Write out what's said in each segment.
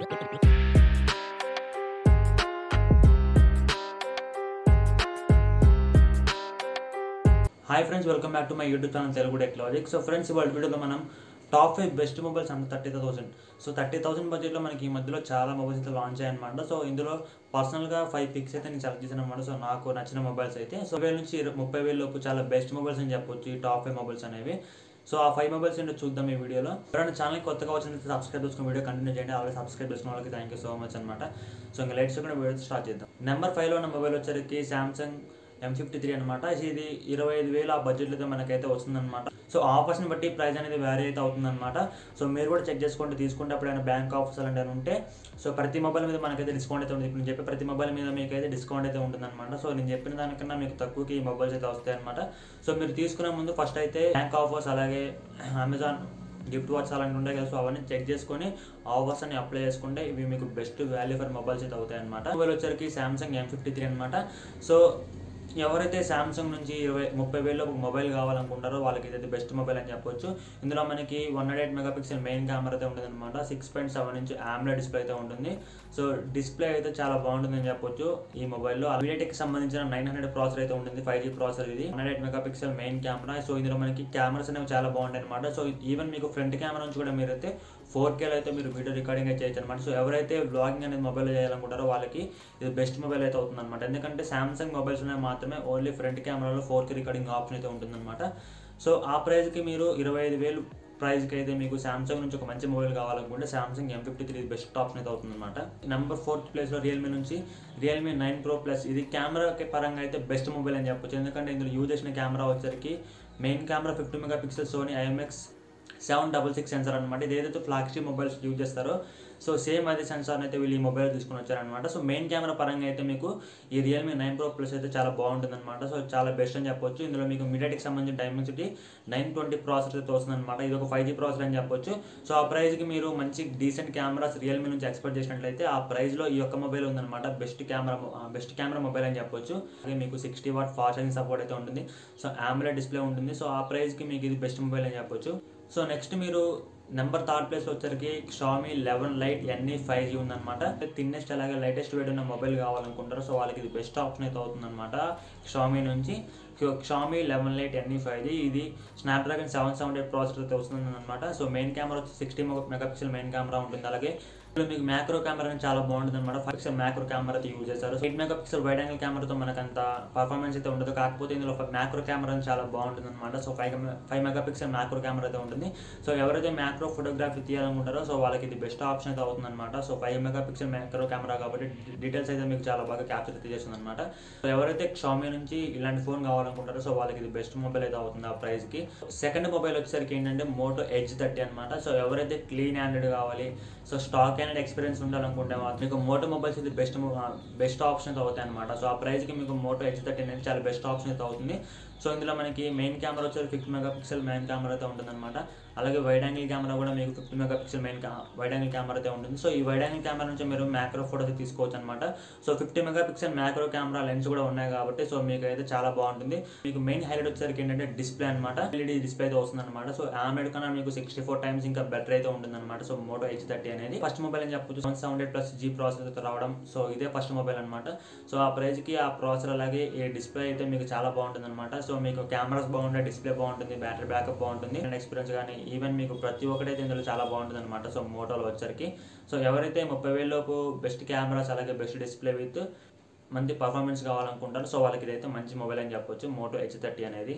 hi friends welcome back to my YouTube channel Telugu technologic so friends ఇవాళ వీడియోలో మనం top five best mobiles అంత thirty thousand so thirty thousand బడ్జెట్లో మనకి ఈ మధ్యలో చాలా మొబైల్స్ అయితే లాంచ్ అయ్యాయన్నమాట సో ఇందులో పర్సనల్గా ఫైవ్ పిక్స్ అయితే నేను సెలెక్ట్ చేశాను అనమాట సో నాకు నచ్చిన మొబైల్స్ అయితే సో వేల నుంచి ఇరవై- ముప్పై వేల లోపు చాలా బెస్ట్ మొబైల్స్ అని చెప్పొచ్చు ఈ టాప్ ఫైవ్ మొబైల్స్ అనేవి సో ఆ ఫైవ్ మొబైల్స్ ఏంటో చూద్దాం ఈ వీడియోలో ఎవరైనా ఛానల్ కొత్తగా వచ్చినట్లయితే సబ్స్క్రైబ్ చేసుకుని వీడియో కంటిన్యూ చేయండి ఆల్రెడీ సబ్స్క్రైబ్ చేసుకున్న వాళ్ళకి థ్యాంక్ యూ సో మచ్ అనమాట సో ఇంకా లైట్స్ కూడా వీడియో స్టార్ట్ చేద్దాం నెంబర్ ఫైవ్లో ఉన్న మొబైల్ వచ్చరికి సామ్సంగ్ ఎం ఫిఫ్టీ త్రీ అనమాట ఇది ఇరవై ఐదు వేలు ఆ బడ్జెట్లో అయితే మనకైతే వస్తుందన్నమాట సో ఆఫర్స్ని బట్టి ప్రైస్ అనేది వ్యారీ అయితే అవుతుందన్నమాట సో మీరు కూడా చెక్ చేసుకుంటే తీసుకుంటే అప్పుడైనా బ్యాంక్ ఆఫర్స్ అలాంటివి ఉంటే సో ప్రతి మొబైల్ మీద మనకైతే డిస్కౌంట్ అయితే ఉంది ఇప్పుడు నేను చెప్పే ప్రతి మొబైల్ మీద మీకు అయితే డిస్కౌంట్ అయితే ఉంటుందన్నమాట సో నేను చెప్పిన దానికన్నా మీకు తక్కువకి ఈ మొబైల్స్ అయితే వస్తాయి అనమాట సో మీరు తీసుకునే ముందు ఫస్ట్ అయితే బ్యాంక్ ఆఫర్స్ అలాగే అమెజాన్ గిఫ్ట్ వాచ్ అలాంటివి ఉంటాయి కదా సో అవన్నీ చెక్ చేసుకొని ఆఫర్స్ అని అప్లై చేసుకుంటే ఇవి మీకు బెస్ట్ వాల్యూ ఫర్ మొబైల్స్ అయితే అవుతాయి అనమాట మొబైల్ వచ్చరికి సామ్సంగ్ ఎం ఫిఫ్టీ త్రీ అనమాట సో ఎవరైతే సామ్సంగ్ నుంచి ఇరవై ముప్పై వేల్లో ఒక మొబైల్ కావాలనుకుంటారో వాళ్ళకి ఇదైతే బెస్ట్ మొబైల్ అని చెప్పొచ్చు ఇందులో మనకి one hundred eight megapixel main camera అయితే ఉంటుంది అనమాట six point seven inch AMOLED display అయితే ఉంటుంది సో డిస్ప్లే అయితే చాలా బాగుంటుందని చెప్పొచ్చు ఈ మొబైల్లో అల్విడేట్కి సంబంధించిన నైన్ హండ్రెడ్ ప్రాసెసర్ అయితే ఉంటుంది ఫైవ్ జీ ప్రాసెసర్ ఇది one hundred megapixel main camera so ఇందులో మనకి కెమెరాస్ అనేవి చాలా బాగుంటాయి అనమాట సో ఈవెన్ మీకు ఫ్రంట్ కెమెరా నుంచి కూడా మీరైతే ఫోర్ కేలో అయితే మీరు వీడియో రికార్డింగ్ అయితే చేయొచ్చు అనమాట సో ఎవరైతే బ్లాగింగ్ అనేది మొబైల్ చేయాలనుకుంటారో వాళ్ళకి ఇది బెస్ట్ మొబైల్ అయితే అవుతుంది అనమాట ఎందుకంటే సామ్సంగ్ మొబైల్స్ అనేవి మాత్రమే ఓన్లీ ఫ్రంట్ కెమెరాలో ఫోర్ కే రికార్డింగ్ ఆప్షన్ అయితే ఉంటుందన్నమాట సో ఆ ప్రైస్కి మీరు ఇరవై ఐదు వేలు ప్రైస్కి అయితే మీకు సామ్సంగ్ నుంచి ఒక మంచి మొబైల్ కావాలనుకుంటే Samsung M fifty three best option అయితే అవుతుందన్నమాట నెంబర్ ఫోర్త్ ప్లేస్లో రియల్మీ నుంచి రియల్మీ నైన్ ప్రో ప్లస్ ఇది కెమెరా పరంగా అయితే బెస్ట్ మొబైల్ అని చెప్పొచ్చు ఎందుకంటే ఇందులో యూజ్ చేసిన కెమెరా వచ్చరికి main camera fifty mega pixel Sony IMX seven double six sensor అనమాట ఇది ఏదైతే ఫ్లాగ్షిప్ మొబైల్స్ యూజ్ చేస్తారో సో సేమ్ అదే సెన్సార్ అయితే వీళ్ళు ఈ మొబైల్ తీసుకొని వచ్చారనమాట సో మెయిన్ కెమెరా పరంగా అయితే మీకు ఈ రియల్మీ నైన్ ప్రో ప్లస్ అయితే చాలా బాగుంటుంది అనమాట సో చాలా బెస్ట్ అని చెప్పొచ్చు ఇందులో మీకు మీడియాటిక్ సంబంధించిన డైమెన్సిటీ నైన్ ట్వంటీ ప్రాసెసర్ అయితే వస్తుంది అనమాట ఇది ఒక ఫైవ్ జీ ప్రాసెసర్ అని చెప్పొచ్చు సో ఆ ప్రైస్కి మీరు మంచి డీసెంట్ కెమెరాస్ రియల్మీ నుంచి ఎక్స్పెక్ట్ చేసినట్లయితే ఆ ప్రైస్లో ఈ యొక్క మొబైల్ ఉందన్నమాట best camera best camera mobile అని చెప్పొచ్చు అలాగే మీకు sixty watt fast charging support అయితే ఉంటుంది సో ఆమ్లెట్ డిస్ప్లే ఉంటుంది సో ఆ ప్రైస్కి మీకు ఇది బెస్ట్ మొబైల్ అని చెప్పొచ్చు సో నెక్స్ట్ మీరు నెంబర్ థర్డ్ ప్లేస్ వచ్చరికి Xiaomi eleven lite NE five G ఉందన్నమాట థిన్నెస్ట్ అలాగే లేటెస్ట్ వెయిట్ ఉన్న మొబైల్ కావాలనుకుంటారు సో వాళ్ళకి ఇది బెస్ట్ ఆప్షన్ అయితే అవుతుందన్నమాట షామీ నుంచి Xiaomi eleven lite NE five G ఇది Snapdragon seven seven eight processor అయితే వస్తుంది అనమాట సో మెయిన్ కెమెరా వచ్చి సిక్స్టీ మెగాపిక్సెల్ మెయిన్ కెమెరా ఉంటుంది అలాగే ఇప్పుడు మీకు మ్యాక్రో కెమెరా అనేది చాలా బాగుంటుంది అనమాట ఫైవ్ పిక్సెల్ మ్యాక్రో కెమెరా అయితే యూజ్ చేస్తారు eight mega pixel wide angle కెమెరాతో మనకు అంత పర్ఫార్మెన్స్ అయితే ఉండదు కాకపోతే ఇందులో మ్యాక్రో కెమెరా అనేది చాలా బాగుంటుంది అనమాట so five five mega pixel macro camera అయితే ఉంటుంది సో ఎవరైతే మ్యాక్రో ఫోటోగ్రఫీ తీయాలనుకుంటారో సో వాళ్ళకి ఇది బెస్ట్ ఆప్షన్ అయితే అవుతుంది అనమాట so five mega pixel macro camera కాబట్టి డీటెయిల్స్ అయితే మీకు చాలా బాగా క్యాప్చర్ అయితే చేస్తుంది అనమాట సో ఎవరైతే షామీ నుంచి ఇలాంటి ఫోన్ కావాలనుకుంటారో సో వాళ్ళకి ఇది బెస్ట్ మొబైల్ అయితే అవుతుంది ఆ ప్రైస్కి సెకండ్ మొబైల్ వచ్చేసరికి ఏంటంటే మోటో ఎడ్జ్ థర్టీ అనమాట సో ఎవరైతే క్లీన్ హ్యాండెడ్ కావాలి సో స్టాక్ హ్యాండెడ్ ఎక్స్పీరియన్స్ ఉండాలనుకుంటే మాత్రం మీకు మోటో మొబైల్స్ ఇది బెస్ట్ బెస్ట్ ఆప్షన్ అయితే అవుతాయి అనమాట సో ఆ ప్రైస్కి మీకు మోటో ఎడ్జ్ థర్టీ అనేది చాలా బెస్ట్ ఆప్షన్ అయితే అవుతుంది సో ఇందులో మనకి మెయిన్ కెమెరా వచ్చేసి fifty mega pixel main camera అయితే ఉంటుందన్నమాట అలాగే వైడ్ యాంగిల్ కెమెరా కూడా మీకు fifty mega pixel main wide angle camera అయితే ఉంటుంది సో ఈ వైడ్ యాంగిల్ కెమెరా నుంచి మీరు మ్యాక్రో ఫోటో అయితే తీసుకోవచ్చు అనమాట so fifty mega pixel macro camera lens కూడా ఉన్నాయి కాబట్టి సో మీకు అయితే చాలా బాగుంటుంది మీకు మెయిన్ హైలైట్ వచ్చేసరికి ఏంటంటే డిస్ప్లే అనమాట ఎల్ఈడి డిస్ప్లే అయితే వస్తుంది అనమాట సో ఆమెడ్ కన్నా మీకు సిక్స్టీ ఫోర్ టైమ్స్ ఇంకా బెటర్ అయితే ఉంటుంది అనమాట సో మోటో హెచ్ థర్టీ అనేది ఫస్ట్ మొబైల్ అని చెప్పొచ్చు one seven plus G processor అయితే రావడం సో ఇదే ఫస్ట్ మొబైల్ అనమాట సో ఆ ప్రైస్కి ఆ ప్రాసెసర్ అలాగే ఈ డిస్ప్లే అయితే మీకు చాలా బాగుంటుంది అనమాట సో మీకు కెమెరాస్ బాగుంటాయి డిస్ప్లే బాగుంటుంది బ్యాటరీ బ్యాకప్ బాగుంటుంది అండ్ ఎక్స్పీరియన్స్ కానీ ఈవెన్ మీకు ప్రతి ఒక్కటైతే ఇందులో చాలా బాగుంటుంది అనమాట సో మోటోలో వచ్చరికి సో ఎవరైతే ముప్పై వేలలోపు బెస్ట్ కెమెరాస్ అలాగే బెస్ట్ డిస్ప్లే విత్ మంచి పర్ఫార్మెన్స్ కావాలనుకుంటారో సో వాళ్ళకి ఇదైతే మంచి మొబైల్ అని చెప్పొచ్చు మోటో హెచ్ థర్టీ అనేది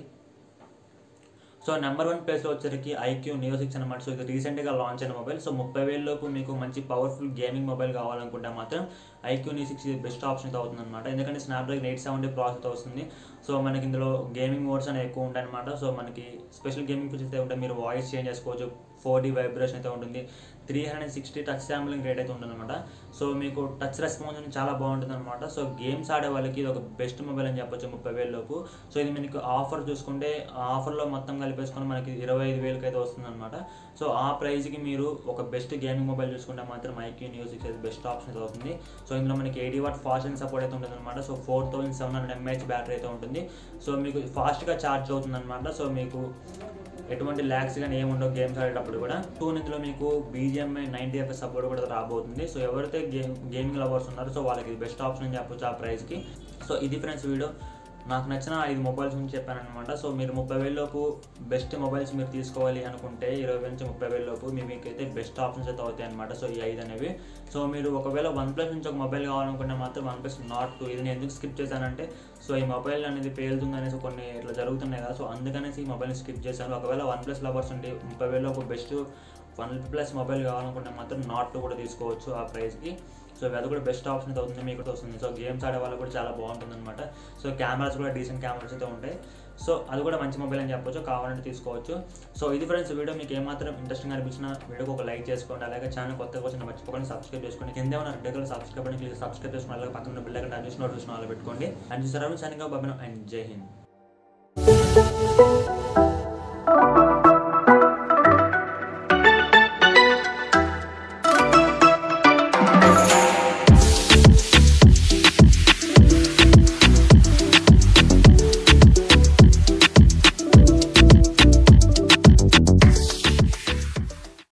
సో నెంబర్ వన్ ప్లేస్లో వచ్చరికి ఐక్యూ నియో సిక్స్ అనమాట సో ఇది రీసెంట్గా లాంచ్ అయిన మొబైల్ సో ముప్పై వేలలోపు మీకు మంచి పవర్ఫుల్ గేమింగ్ మొబైల్ కావాలనుకుంటే మాత్రం ఐక్యూ నియో సిక్స్ ఇది బెస్ట్ ఆప్షన్ అయితే అవుతుంది అనమాట ఎందుకంటే స్నాప్డ్రాగన్ ఎయిట్ సెవెంటీ ప్రాసెస్ వస్తుంది సో మనకి ఇందులో గేమింగ్ మోడ్స్ అనేవి ఎక్కువ ఉంటాయి అనమాట సో మనకి స్పెషల్ గేమింగ్ ఫీచర్స్ అయితే ఉంటాయి మీరు వాయిస్ చేంజ్ చేసుకోవచ్చు ఫోర్ డి వైబ్రేషన్ అయితే ఉంటుంది three hundred sixty touch sampling rate అయితే ఉంటుంది అనమాట సో మీకు టచ్ రెస్పాన్స్ అనేది చాలా బాగుంటుంది అనమాట సో గేమ్స్ ఆడే వాళ్ళకి ఇది ఒక బెస్ట్ మొబైల్ అని చెప్పొచ్చు ముప్పై వేలలోపు సో ఇది మీకు ఆఫర్ చూసుకుంటే ఆ ఆఫర్లో మొత్తం కలిపేసుకొని మనకి ఇరవై ఐదు వేలకి అయితే వస్తుంది అనమాట సో ఆ ప్రైస్కి మీరు ఒక బెస్ట్ గేమింగ్ మొబైల్ చూసుకుంటే మాత్రం iQOO Neo six best option అయితే అవుతుంది సో ఇందులో మనకి eighty watt fast and support అయితే ఉంటుంది అనమాట so four thousand seven hundred mAh battery అయితే ఉంటుంది సో మీకు ఫాస్ట్గా ఛార్జ్ అవుతుంది అనమాట సో మీకు ఎటువంటి ల్యాక్స్ కానీ ఏమి ఉండవు గేమ్స్ ఆడేటప్పుడు కూడా టూ ఇందులో మీకు బీజిఎంఐ నైంటీ ఎఫ్ఎస్ సపోర్ట్ కూడా రాబోతుంది సో ఎవరైతే గేమ్ గేమింగ్ లవర్స్ ఉన్నారో సో వాళ్ళకి ఇది బెస్ట్ ఆప్షన్ అని చెప్పొచ్చు ఆ ప్రైస్కి సో ఇది ఫ్రెండ్స్ వీడియో నాకు నచ్చిన ఐదు మొబైల్స్ గురించి చెప్పాను అనమాట సో మీరు ముప్పై వేలలోపు బెస్ట్ మొబైల్స్ మీరు తీసుకోవాలి అనుకుంటే ఇరవై వేల నుంచి ముప్పై వేలలోపు మీ మీకు అయితే బెస్ట్ ఆప్షన్స్ అయితే అవుతాయి అనమాట సో ఈ ఐదు అనేవి సో మీరు ఒకవేళ వన్ ప్లస్ నుంచి ఒక మొబైల్ కావాలనుకుంటే మాత్రం వన్ ప్లస్ నాట్ టూ ఇది నేను ఎందుకు స్కిప్ చేశానంటే సో ఈ మొబైల్ అనేది పేలుతుంది అనేసి కొన్ని ఇట్లా జరుగుతున్నాయి కదా సో అందుకనేసి ఈ మొబైల్ని స్కిప్ చేశాను ఒకవేళ వన్ ప్లస్ లవర్స్ ఉండి ముప్పై వేలలోపు బెస్ట్ వన్ ప్లస్ మొబైల్ కావాలనుకుంటే మాత్రం నాట్ టూ కూడా తీసుకోవచ్చు ఆ ప్రైస్కి సో అది కూడా బెస్ట్ ఆప్షన్ అయితే అవుతుంది మీకు కూడా వస్తుంది సో గేమ్స్ ఆడే వాళ్ళకి కూడా చాలా బాగుంటుంది అనమాట సో కెమెరాస్ కూడా డీసెంట్ కెమెరాస్ అయితే ఉంటాయి సో అది కూడా మంచి మొబైల్ అని చెప్పొచ్చు కావాలంటే తీసుకోవచ్చు సో ఇది ఫ్రెండ్స్ వీడియో మీకు ఏమాత్రం ఇంట్రెస్టింగ్ అనిపించిన వీడియోకి ఒక లైక్ చేసుకోండి అలాగే ఛానల్ కొత్తగా వచ్చిన మర్చిపోకుండా సబ్స్క్రైబ్ చేసుకోండి కింద ఉన్న రెడ్ కలర్ సబ్స్క్రైబ్ అని క్లిక్ సబ్స్క్రైబ్ చేసుకుని అలాగే పక్కన బిల్ అక్కడ అడ్మిషన్ నోటిఫికేషన్ వాళ్ళు పెట్టుకోండి అండ్ చూసారా సైనింగ్ బాబు అండ్ జై హింద్